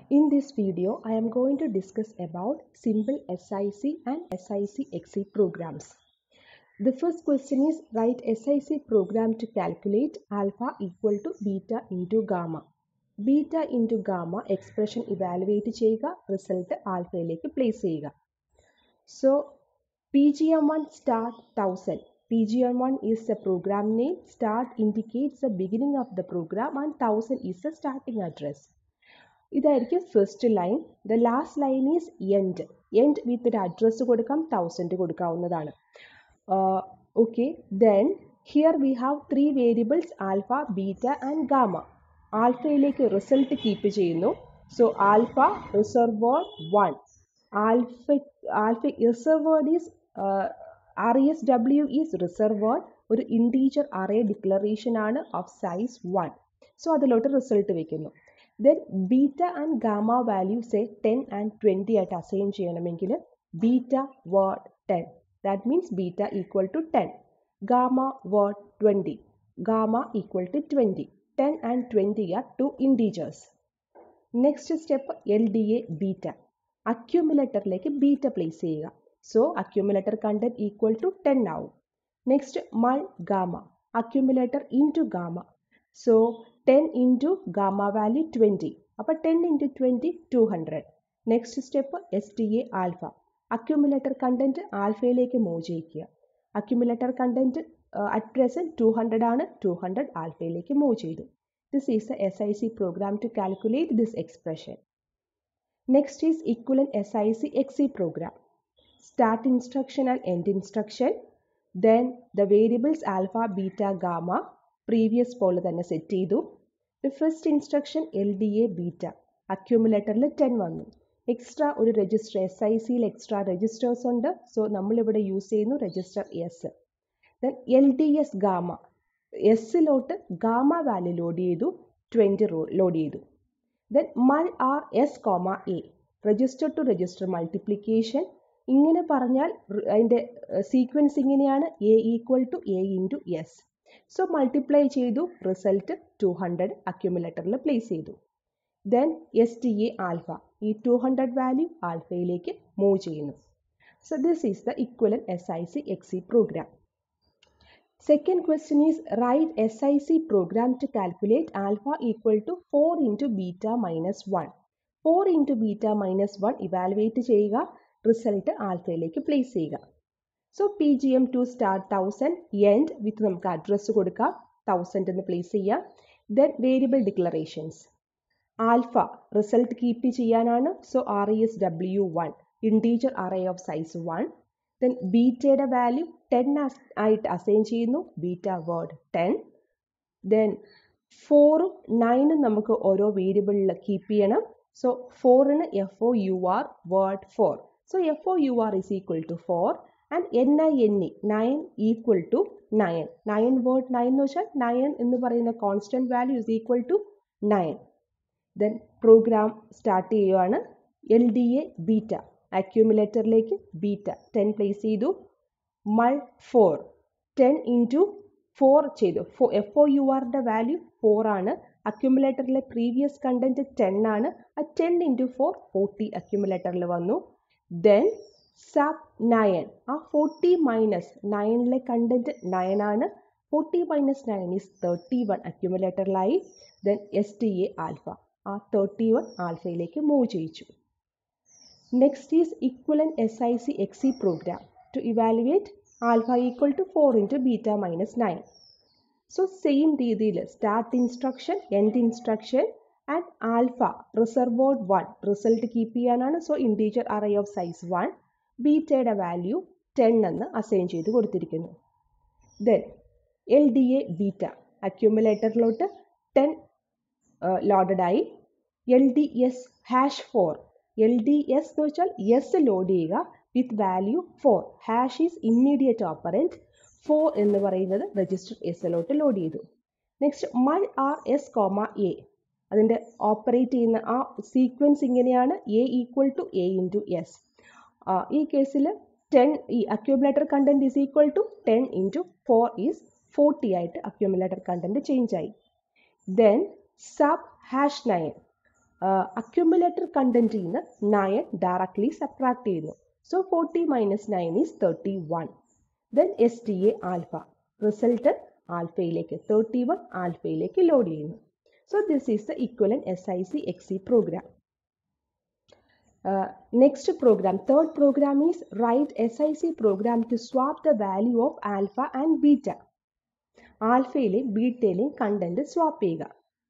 In this video, I am going to discuss about simple SIC and SIC XC programs. The first question is write SIC program to calculate alpha equal to beta into gamma. Beta into gamma expression evaluate ചെയ്യുക result ആൽഫയിലേക്ക് place ചെയ്യുക so P G M one start thousand P G M one is a program name start indicates the beginning of the program and thousand is a starting address ഇതായിരിക്കും first line the last line is end end with ഒരു address കൊടുക്കാം thousand കൊടുക്കാവുന്നതാണ് okay then here we have three variables alpha beta and gamma ആൽഫയിലേക്ക് result keep ചെയ്യുന്നു so alpha reserved one alpha alpha reserved is R E S W is reserved ഒരു integer array declaration ആണ് of size one so അതിലോട്ട് result വെക്കുന്നു then beta and gamma values a ten and twenty ആയിട്ട് assign ചെയ്യണമെങ്കിൽ beta word ten that means beta equal to ten gamma word twenty gamma equal to twenty ten and twenty are two integers next step L D A beta അക്യൂമുലേറ്ററിലേക്ക് beta place ചെയ്യുക so accumulator content equal to ten ആവും next mul gamma accumulator into gamma so ten into gamma value twenty അപ്പോൾ ten into twenty two hundred next step S T A alpha accumulator content ആൽഫയിലേക്ക് move ചെയ്യിക്കുക accumulator content at present two hundred ആണ് two hundred ആൽഫയിലേക്ക് move ചെയ്തു this is a S I C program to calculate this expression next is equivalent S I C X E programme start instruction and end instruction then the variables alpha beta gamma previous പോലെ തന്നെ set ചെയ്തു the first instruction L D A beta അക്യൂമുലേറ്ററിൽ ten വന്നു extra ഒരു register S I സിയിൽ extra registers ഉണ്ട് so നമ്മളിവിടെ use ചെയ്യുന്നു register S then L D S gamma എസ്സിലോട്ട് ഗാമ വാല്യൂ ലോഡ് ചെയ്തു ട്വൻറ്റി റോ ലോഡ് ചെയ്തു then mul R S comma A register to register multiplication ഇങ്ങനെ പറഞ്ഞാൽ അതിൻ്റെ സീക്വൻസ് ഇങ്ങനെയാണ് A equal to A into S so multiply ചെയ്തു result two hundred അക്യുമുലേറ്ററിൽ പ്ലേസ് ചെയ്തു then S T A alpha ഈ ടു ഹൺഡ്രഡ് വാല്യൂ ആൽഫയിലേക്ക് move ചെയ്യുന്നു so this is the equivalent S I C X E program Second question is write SIC program to calculate alpha equal to 4 into beta minus 1. 4 into beta minus 1 evaluate ചെയ്യുക result ആൽഫയിലേക്ക് place ചെയ്യുക so P G M two start thousand end with നമുക്ക് address കൊടുക്കാം thousand എന്ന് place ചെയ്യുക then variable declarations alpha result keep ചെയ്യാനാണ് so R E S W one integer array of size one then ബീറ്റയുടെ value ten ആയിട്ട് assign ചെയ്യുന്നു beta word ten then ഫോറും നയനും നമുക്ക് ഓരോ വേരിയബിളിൽ കീപ്പ് ചെയ്യണം സോ ഫോറിന് F O U R word four so F O U R is equal to four and N I N E nine equal to nine nine word nine എന്ന് വെച്ചാൽ nine എന്ന് പറയുന്ന constant value is equal to nine then program start ചെയ്യുവാണ് L D A beta അക്യൂമുലേറ്ററിലേക്ക് beta ten place ചെയ്തു mul four ten into four ചെയ്തു four F O U ആറിൻ്റെ value four ആണ് അക്യുമുലേറ്ററിലെ പ്രീവിയസ് കണ്ടൻറ്റ് ടെൻ ആണ് ആ ടെൻ ഇൻറ്റു ഫോർ ഫോർട്ടി അക്യുമുലേറ്ററിൽ വന്നു ദെൻ സബ് നയൻ ആ ഫോർട്ടി മൈനസ് നയനിലെ കണ്ടൻറ്റ് നയൻ ആണ് forty minus nine is thirty one അക്യുമുലേറ്ററിലായി then S T A alpha ആ തേർട്ടി വൺ ആൽഫയിലേക്ക് മൂവ് ചെയ്യിച്ചു next is equivalent S I C X E program to evaluate alpha equal to 4 into beta minus 9. So same രീതിയിൽ start instruction, end instruction and alpha reserved 1 result keep ചെയ്യാനാണ് so integer array of size 1 ബീറ്റയുടെ value ten എന്ന് assign ചെയ്ത് കൊടുത്തിരിക്കുന്നു then L D A beta അക്യൂമുലേറ്ററിലോട്ട് ten ലോഡഡായി L D S hash four L D S എന്ന് വെച്ചാൽ S load ചെയ്യുക with value four hash is immediate operand four എന്ന് പറയുന്നത് രജിസ്റ്റർ എസിലോട്ട് ലോഡ് ചെയ്തു next mul R S comma A അതിൻ്റെ ഓപ്പറേറ്റ് ചെയ്യുന്ന ആ സീക്വൻസ് ഇങ്ങനെയാണ് A equal to A into S ഈ കേസിൽ ടെൻ ഈ accumulator content is equal to ten into four is forty ആയിട്ട് അക്യൂമുലേറ്റർ കണ്ടൻറ്റ് ചേഞ്ച് ആയി then sub hash nine accumulator കണ്ടന്റിൽ നിന്ന് നയൻ ഡയറക്ട്ലി സബ്ട്രാക്ട് ചെയ്യുന്നു so forty minus nine is thirty one then S T A alpha result ആൽഫയിലേക്ക് thirty one ആൽഫയിലേക്ക് load ചെയ്യുന്നു so this is the equivalent S I C X E program next program third program is write sic program to swap the value of alpha and beta ആൽഫയിലെയും ബീറ്റയിലെയും content swap ചെയ്യുക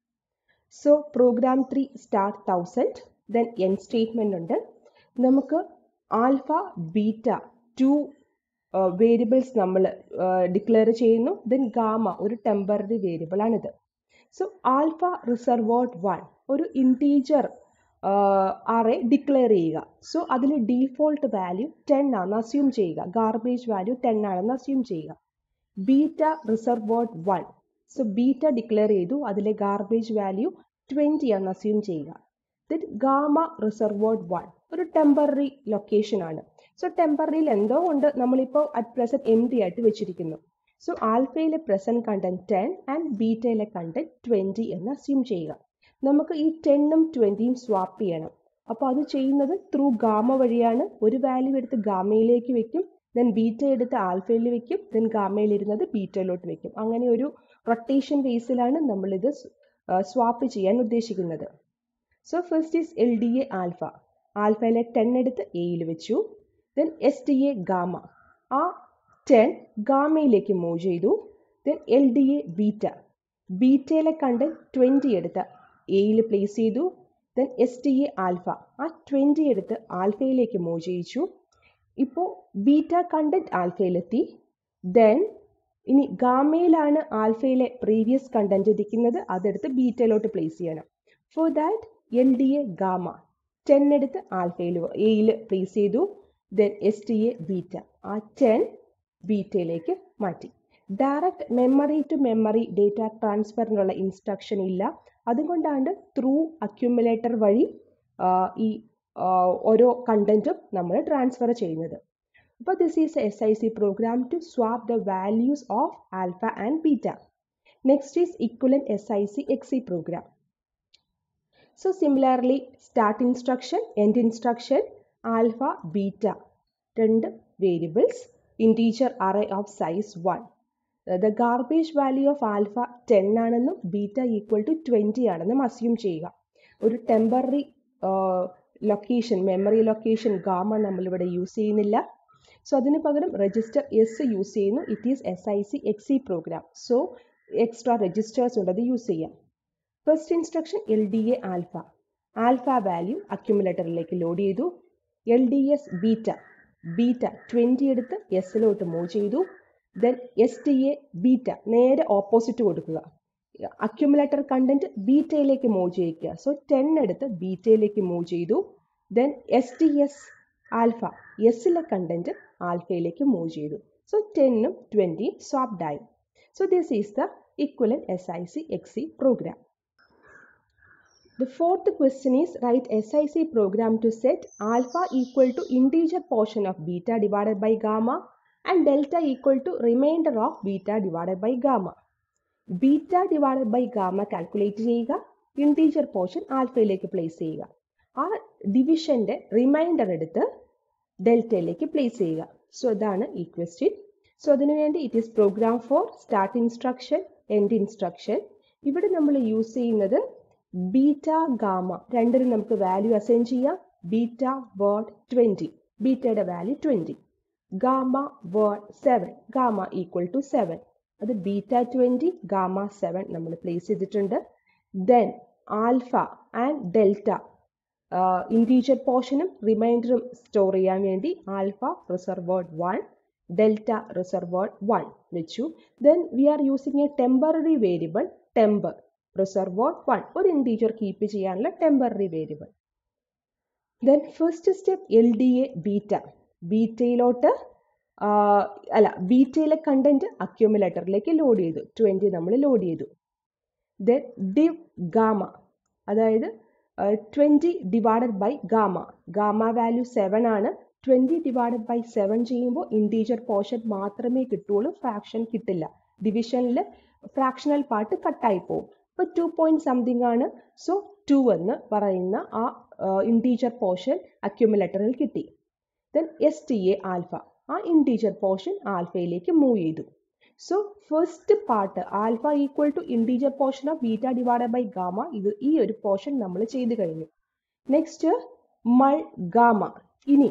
so program three start thousand then end statement ഉണ്ട് നമുക്ക് alpha beta two variables നമ്മൾ declare ചെയ്യുന്നു then gamma ഒരു temporary variable ആണിത് so alpha reserve word one ഒരു ഇൻറ്റീജർ അറേ ഡിക്ലെയർ ചെയ്യുക സോ അതിൽ ഡീഫോൾട്ട് വാല്യൂ ടെൻ ആണെന്ന് അസ്യൂം ചെയ്യുക ഗാർബേജ് വാല്യൂ ടെൻ ആണെന്ന് അസ്യൂം ചെയ്യുക beta reserve word one so beta declare ചെയ്തു അതിലെ ഗാർബേജ് വാല്യൂ ട്വൻറ്റി ആണെന്ന് അസ്യൂം ചെയ്യുക ദെൻ ഗാമ റിസർവോർഡ് വൺ ഒരു ടെമ്പററി ലൊക്കേഷൻ ആണ് സോ ടെമ്പററിയിൽ എന്തോ കൊണ്ട് നമ്മളിപ്പോൾ അറ്റ് പ്രസന്റ് എം ടി ആയിട്ട് വെച്ചിരിക്കുന്നു സോ ആൽഫയിലെ പ്രസന്റ് കണ്ടന്റ് ടെൻ ആൻഡ് ബീറ്റയിലെ കണ്ടന്റ് ട്വൻറ്റി എന്ന് അസ്യൂം ചെയ്യുക നമുക്ക് ഈ ടെന്നും ട്വൻറ്റിയും സ്വാപ്പ് ചെയ്യണം അപ്പോൾ അത് ചെയ്യുന്നത് ത്രൂ ഗാമ വഴിയാണ് ഒരു വാല്യൂ എടുത്ത് ഗാമയിലേക്ക് വെക്കും ദെൻ ബീറ്റ എടുത്ത് ആൽഫയിൽ വെക്കും ദെൻ ഗാമയിൽ ഇരുന്നത് ബീറ്റയിലോട്ട് വെക്കും അങ്ങനെ ഒരു റൊട്ടേഷൻ ബേസിലാണ് നമ്മളിത് സ്വാപ്പ് ചെയ്യാൻ ഉദ്ദേശിക്കുന്നത് so first is L D A alpha ആൽഫയിലെ ടെൻ എടുത്ത് എയിൽ വെച്ചു then S T A gamma ആ ടെൻ ഗാമയിലേക്ക് മൂവ് ചെയ്തു then L D A beta ബീറ്റയിലെ കണ്ടന്റ് ട്വൻറ്റി എടുത്ത് എയിൽ പ്ലേസ് ചെയ്തു then S T A alpha ആ ട്വൻറ്റി എടുത്ത് ആൽഫയിലേക്ക് മൂവ് ചെയ്യിച്ചു ഇപ്പോൾ ബീറ്റ കണ്ടന്റ് ആൽഫയിലെത്തി ദെൻ ഇനി ഗാമയിലാണ് ആൽഫയിലെ പ്രീവിയസ് കണ്ടന്റ് ഇരിക്കുന്നത് അതെടുത്ത് ബീറ്റയിലോട്ട് പ്ലേസ് ചെയ്യണം for that L D A gamma ten എടുത്ത് ആൽഫയിൽ എയിൽ പ്ലേസ് ചെയ്തു then S T A beta ആ ടെൻ ബീറ്റയിലേക്ക് മാറ്റി direct memory to memory data ട്രാൻസ്ഫറിനുള്ള ഇൻസ്ട്രക്ഷൻ ഇല്ല അതുകൊണ്ടാണ് ത്രൂ അക്യുമുലേറ്റർ വഴി ഈ ഓരോ കണ്ടന്റും നമ്മൾ ട്രാൻസ്ഫർ ചെയ്യുന്നത് അപ്പോൾ this is S I C program to swap the values of alpha and beta next is equivalent S I C X E program so similarly start instruction end instruction alpha beta രണ്ട് variables integer array of size one the garbage value of alpha ten ആണെന്നും beta equal to twenty ആണെന്നും assume ചെയ്യുക ഒരു temporary location memory location gamma നമ്മളിവിടെ use ചെയ്യുന്നില്ല so അതിന് പകരം register S use ചെയ്യുന്നു it is S I C X E program so extra registers ഉണ്ട് അത് യൂസ് ചെയ്യാം first instruction L D A alpha alpha value അക്യുമുലേറ്ററിലേക്ക് ലോഡ് ചെയ്തു L D S beta beta twenty എടുത്ത് എസിലോട്ട് മൂവ് ചെയ്തു then S T A beta നേരെ opposite കൊടുക്കുക അക്യുമുലേറ്റർ കണ്ടന്റ് ബീറ്റയിലേക്ക് മൂവ് ചെയ്യിക്കുക സോ ടെൻ എടുത്ത് ബീറ്റയിലേക്ക് മൂവ് ചെയ്തു then S T S alpha എസിലെ കണ്ടന്റ് ആൽഫയിലേക്ക് മൂവ് ചെയ്തു സോ ടെന്നും twenty സ്വാപ്ഡായി so this is the equivalent S I C X E program The fourth question is write SIC program to set alpha equal to integer portion of beta divided by gamma and delta equal to remainder of beta divided by gamma. Beta divided by gamma calculate ചെയ്യുക integer portion ആൽഫയിലേക്ക് place ചെയ്യുക ആ ഡിവിഷൻ്റെ reminder എടുത്ത് ഡെൽറ്റയിലേക്ക് place ചെയ്യുക so ഇതാണ് ഈ question so അതിനുവേണ്ടി it is program for start instruction end instruction ഇവിടെ നമ്മൾ യൂസ് ചെയ്യുന്നത് ബീറ്റ ഗാമ രണ്ടിനും നമുക്ക് വാല്യൂ അസൈൻ ചെയ്യാം ബീറ്റ വേർഡ് ട്വൻറ്റി ബീറ്റയുടെ value twenty gamma word seven gamma equal to seven അത് ബീറ്റ ട്വൻറ്റി ഗാമ സെവൻ നമ്മൾ പ്ലേസ് ചെയ്തിട്ടുണ്ട് then alpha and delta integer പോർഷനും റിമൈൻഡറും സ്റ്റോർ ചെയ്യാൻ വേണ്ടി alpha reserved one delta reserved one വെച്ചു then we are using a temporary variable temper reserved one ഒരു integer keep ചെയ്യാനുള്ള temporary variable then first step L D A beta ബീറ്റയിലോട്ട് അല്ല ബീറ്റയിലെ കണ്ടന്റ് അക്യൂമുലേറ്ററിലേക്ക് ലോഡ് ചെയ്തു ട്വൻറ്റി നമ്മൾ ലോഡ് ചെയ്തു ദെൻ ഡിവ് ഗാമ അതായത് twenty divided by gamma gamma value seven ആണ് ട്വൻറ്റി ഡിവൈഡഡ് ബൈ സെവൻ ചെയ്യുമ്പോൾ ഇൻറ്റീജർ പോർഷൻ മാത്രമേ കിട്ടുള്ളൂ ഫ്രാക്ഷൻ കിട്ടില്ല ഡിവിഷനിൽ ഫ്രാക്ഷണൽ പാർട്ട് കട്ടായി പോകും ഇപ്പോൾ ടു പോയിന്റ് സംതിങ് ആണ് സോ ടു എന്ന് പറയുന്ന ആ ഇൻറ്റീജർ പോർഷൻ അക്യുമുലേറ്ററിൽ കിട്ടി then S T A alpha ആ ഇൻറ്റീജർ പോർഷൻ ആൽഫയിലേക്ക് മൂവ് ചെയ്തു so first part alpha equal to integer portion of beta divide by gamma ഇത് ഈ ഒരു പോർഷൻ നമ്മൾ ചെയ്തു കഴിഞ്ഞു നെക്സ്റ്റ് മൾ ഗാമ ഇനി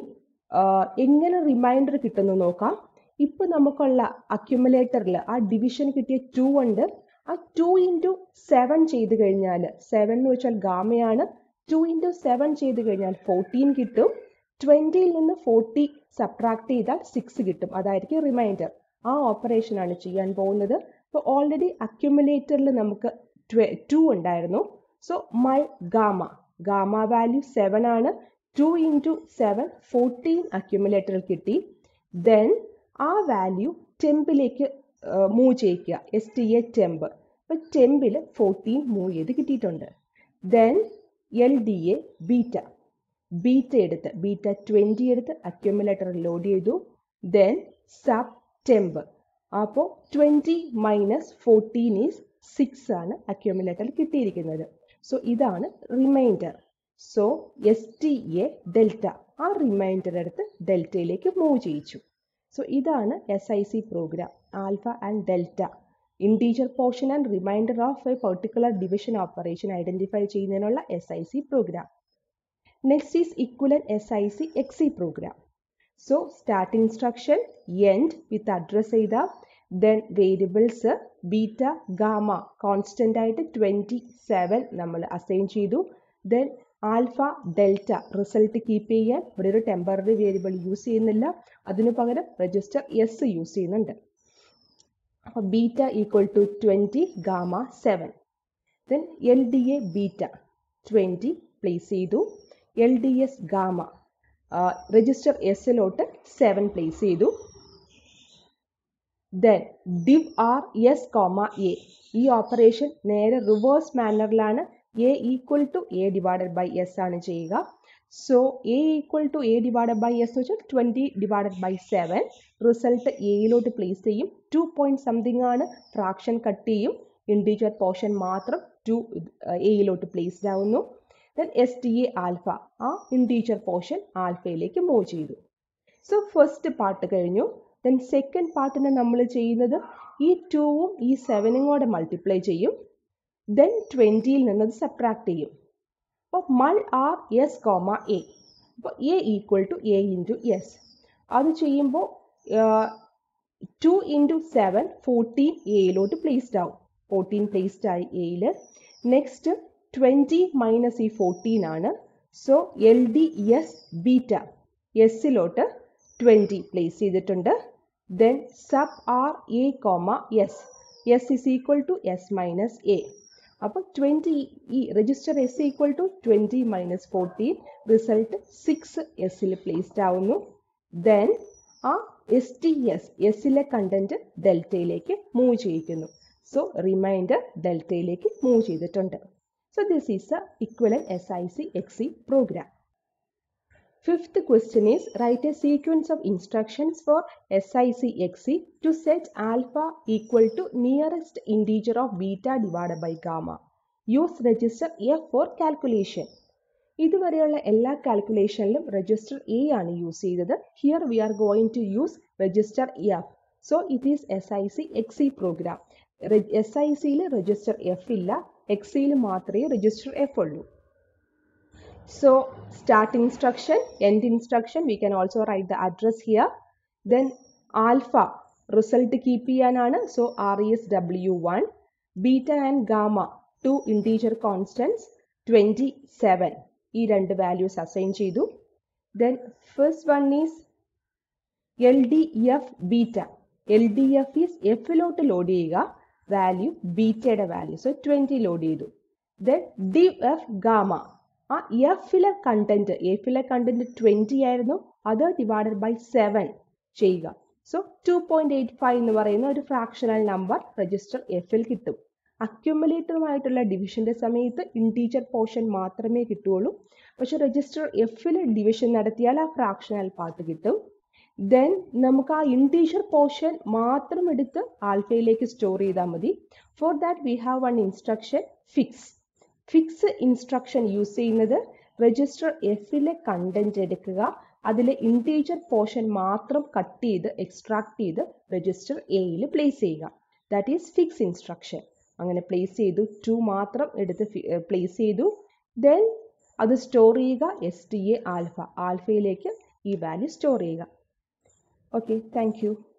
എങ്ങനെ റിമൈൻഡർ കിട്ടുന്നു നോക്കാം ഇപ്പൊ നമുക്കുള്ള അക്യുമുലേറ്ററിൽ ആ ഡിവിഷൻ കിട്ടിയ ടു ഉണ്ട് ആ ടു ഇൻറ്റു സെവൻ ചെയ്ത് കഴിഞ്ഞാൽ സെവൻ എന്ന് വെച്ചാൽ ഗാമയാണ് ടു ഇൻറ്റു സെവൻ ചെയ്ത് കഴിഞ്ഞാൽ ഫോർട്ടീൻ കിട്ടും ട്വൻറ്റിയിൽ നിന്ന് ഫോർട്ടി സബ്ട്രാക്ട് ചെയ്താൽ സിക്സ് കിട്ടും അതായിരിക്കും റിമൈൻഡർ ആ ഓപ്പറേഷൻ ആണ് ചെയ്യാൻ പോകുന്നത് അപ്പോൾ ഓൾറെഡി അക്യുമുലേറ്ററിൽ നമുക്ക് ടു ഉണ്ടായിരുന്നു so mul gamma gamma value seven ആണ് ടു ഇൻറ്റു സെവൻ ഫോർട്ടീൻ അക്യുമുലേറ്ററിൽ കിട്ടി ദെൻ ആ വാല്യൂ ടെമ്പിലേക്ക് മൂവ് ചെയ്യിക്കുക എസ് ടി എ ടെമ്പ് അപ്പോൾ ടെമ്പിൽ ഫോർട്ടീൻ മൂവ് ചെയ്ത് കിട്ടിയിട്ടുണ്ട് then L D A beta beta എടുത്ത് ബീറ്റ ട്വൻറ്റി എടുത്ത് അക്യുമുലേറ്ററിൽ ലോഡ് ചെയ്തു ദെൻ സബ് ടെമ്പ് അപ്പോൾ twenty minus fourteen is six ആണ് അക്യുമുലേറ്ററിൽ കിട്ടിയിരിക്കുന്നത് സോ ഇതാണ് remainder so S T A delta ആ റിമൈൻഡർ എടുത്ത് ഡെൽറ്റയിലേക്ക് മൂവ് ചെയ്യിച്ചു സോ ഇതാണ് S I C program alpha and delta integer portion and remainder of a particular division operation identify ചെയ്യുന്നതിനുള്ള S I C program next is equivalent S I C XE program so start instruction end with address ചെയ്ത then variables beta gamma constant ആയിട്ട് twenty seven നമ്മൾ assign ചെയ്തു then alpha delta result keep ചെയ്യാൻ ഇവിടെ ഒരു temporary variable use ചെയ്യുന്നില്ല അതിനു പകരം രജിസ്റ്റർ എസ് യൂസ് ചെയ്യുന്നുണ്ട് അപ്പോൾ beta equal to twenty gamma seven then L D A beta twenty place ചെയ്തു L D S gamma register എസിലോട്ട് സെവൻ പ്ലേസ് ചെയ്തു then div R S comma A ഈ operation നേരെ റിവേഴ്സ് മാനറിലാണ് A equal to A divided by S ആണ് ചെയ്യുക so A equal to A divided by S വെച്ചാൽ twenty divided by seven result എയിലോട്ട് place ചെയ്യും two point something ആണ് fraction cut ചെയ്യും ഇൻഡിവിജ്വൽ പോർഷൻ മാത്രം ടു എയിലോട്ട് പ്ലേസ്ഡ് ആവുന്നു then S T A alpha ആ ഇൻഡീജർ പോർഷൻ ആൽഫയിലേക്ക് മൂവ് ചെയ്തു സോ ഫസ്റ്റ് പാർട്ട് കഴിഞ്ഞു ദെൻ സെക്കൻഡ് പാർട്ടിന് നമ്മൾ ചെയ്യുന്നത് ഈ ടൂവും ഈ സെവനും കൂടെ മൾട്ടിപ്ലൈ ചെയ്യും ദെൻ ട്വൻറ്റിയിൽ നിന്ന് അത് സബ്ട്രാക്ട് ചെയ്യും അപ്പോൾ mul R S comma A അപ്പോൾ A equal to A into S അത് ചെയ്യുമ്പോൾ ടു ഇൻറ്റു സെവൻ ഫോർട്ടീൻ എയിലോട്ട് പ്ലേസ്ഡ് ആവും ഫോർട്ടീൻ പ്ലേസ്ഡ് ആയി എയിൽ നെക്സ്റ്റ് ട്വൻറ്റി മൈനസ് ഈ ഫോർട്ടീൻ ആണ് so L D S beta എസിലോട്ട് ട്വൻറ്റി പ്ലേസ് ചെയ്തിട്ടുണ്ട് then sub R A comma S S is equal to S minus A അപ്പോൾ twenty ഈ register S equal to twenty minus fourteen result six എസിൽ placed ആവുന്നു then ആ S T S എസിലെ content ഡെൽറ്റയിലേക്ക് move ചെയ്യിക്കുന്നു so remainder ഡെൽറ്റയിലേക്ക് move ചെയ്തിട്ടുണ്ട് so this is a equivalent S I C XE program Fifth question is write a sequence of instructions for SICXC to set alpha equal to nearest integer of beta divided by gamma. Use register F for calculation. ഇതുവരെയുള്ള എല്ലാ കാൽക്കുലേഷനിലും register A ആണ് use ചെയ്തത് here we are going to use register F so it is S I C XE program S I സിയിൽ register F ഇല്ല എക്സിയിൽ മാത്രമേ register F ഉള്ളൂ So start instruction, end instruction, we can also write the address here. Then alpha result keep ചെയ്യാനാണ് so RESW1, beta and gamma two integer constants 27 ഈ രണ്ട് values assign ചെയ്തു. Then first one is LDF beta. LDF is F ലോട്ട് load ചെയ്യുക value ബീറ്റയുടെ value so twenty load ചെയ്തു then D F gamma ആ എഫിലെ കണ്ടന്റ് എഫിലെ കണ്ടന്റ് ട്വൻറ്റി ആയിരുന്നു അത് ഡിവൈഡഡ് ബൈ സെവൻ ചെയ്യുക so two point eight five എന്ന് പറയുന്ന ഒരു ഫ്രാക്ഷണൽ നമ്പർ രജിസ്റ്റർ എഫിൽ കിട്ടും അക്യുമുലേറ്ററുമായിട്ടുള്ള ഡിവിഷന്റെ സമയത്ത് ഇൻറ്റീജർ പോർഷൻ മാത്രമേ കിട്ടുകയുള്ളൂ പക്ഷെ രജിസ്റ്റർ എഫിൽ ഡിവിഷൻ നടത്തിയാൽ ആ ഫ്രാക്ഷണൽ പാർട്ട് കിട്ടും ദെൻ നമുക്ക് ആ ഇൻറ്റീജർ പോർഷൻ മാത്രം എടുത്ത് ആൽഫയിലേക്ക് സ്റ്റോർ ചെയ്താൽ മതി for that we have one instruction fix fix instruction use ചെയ്യുന്നത് രജിസ്റ്റർ എഫിലെ കണ്ടന്റ് എടുക്കുക അതിലെ ഇൻറ്റീജർ പോർഷൻ മാത്രം കട്ട് ചെയ്ത് എക്സ്ട്രാക്ട് ചെയ്ത് രജിസ്റ്റർ എയിൽ പ്ലേസ് ചെയ്യുക ദാറ്റ് ഈസ് ഫിക്സ് ഇൻസ്ട്രക്ഷൻ അങ്ങനെ പ്ലേസ് ചെയ്തു ടു മാത്രം എടുത്ത് പ്ലേസ് ചെയ്തു ദെൻ അത് സ്റ്റോർ ചെയ്യുക എസ് ടി എ ആൽഫ ആൽഫയിലേക്ക് ഈ വാല്യൂ സ്റ്റോർ ചെയ്യുക ഓക്കെ താങ്ക്